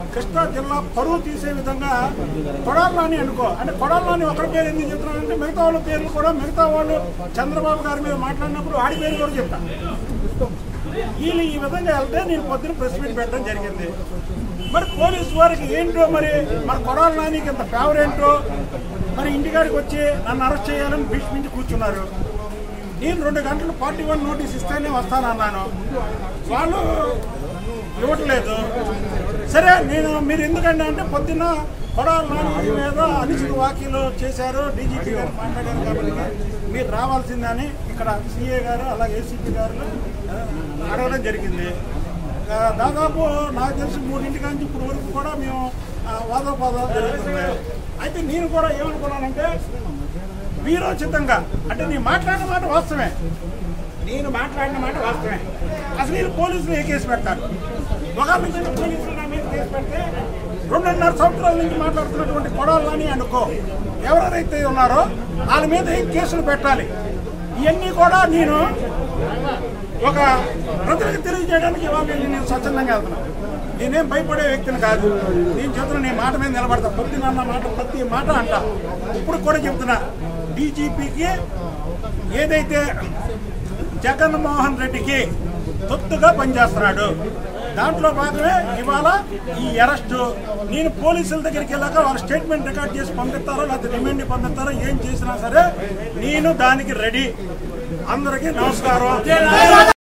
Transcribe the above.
కృష్ణా జిల్లా పరువు తీసే విధంగా కొడాలని అనుకో అంటే కొడాలని ఒకరి పేరు ఎందుకు చెప్తున్నానంటే మిగతా వాళ్ళ పేర్లు కూడా మిగతా వాళ్ళు చంద్రబాబు గారి మీద మాట్లాడినప్పుడు ఆడి పేరు కూడా చెప్తాను వీళ్ళు ఈ విధంగా వెళ్తే నేను పొద్దున ప్రెస్ మీట్ పెట్టడం జరిగింది మరి పోలీసు వారికి ఏంటో మరి మరి కొడాలి నానికి ఇంత ఫేవరెంటో మరి ఇంటికాడికి వచ్చి నన్ను అరెస్ట్ చేయాలని భీష్మించి కూర్చున్నారు నేను రెండు గంటలు ఫార్టీ వన్ నోటీస్ ఇస్తేనే వస్తానన్నాను వాళ్ళు ఇవ్వట్లేదు సరే నేను మీరు ఎందుకంటే అంటే పొద్దున్న కొడాలి నాని మీద అనుచిత వ్యాఖ్యలు చేశారు డీజీపీ గారు మాట్లాడారు కాబట్టి మీరు రావాల్సిందని ఇక్కడ సిఏ గారు అలాగే ఏసీపీ గారు ఆ, అడగడం జరిగింది ఆ, దాదాపు నాకు తెలిసి మూడింటి నుంచి ఇప్పుడు వరకు కూడా మేము ఆ, వాదోపాదాలు జరుగుతున్నాయి అయితే నేను కూడా ఏమనుకున్నానంటే వీరోచితంగా అంటే నేను మాట్లాడిన మాట వాస్తవమే నేను మాట్లాడిన మాట వాస్తవమే అసలు వీళ్ళు పోలీసులు ఏ కేసు పెడతారు ఒకళ్ళ మీద పోలీసులు నా మీద కేసు పెడితే రెండున్నర సంవత్సరాల నుంచి మాట్లాడుతున్నటువంటి కొడాలని అనుకో ఎవరెవరైతే ఉన్నారో వాళ్ళ మీద ఏం కేసులు పెట్టాలి ఇవన్నీ కూడా నేను ఒక ప్రజలకు తెలియజేయడానికి ఇవాళ నేను స్వచ్ఛందంగా వెళ్తున్నాను నేనేం భయపడే వ్యక్తిని కాదు నేను చెప్తున్నా నీ మాట మీద నిలబడతా పొద్దున అన్న మాట ప్రతి మాట అంట ఇప్పుడు కూడా చెప్తున్నా డీజీపీకి ఏదైతే జగన్మోహన్ రెడ్డికి తొత్తుగా పనిచేస్తున్నాడు దాంట్లో భాగమే ఇవాళ ఈ అరెస్ట్ నేను పోలీసుల దగ్గరికి వెళ్ళాక వాళ్ళ స్టేట్మెంట్ రికార్డ్ చేసి పంపిస్తారో లేకపోతే రిమైండ్ పంపిస్తారో ఏం చేసినా సరే నేను దానికి రెడీ అందరికీ నమస్కారం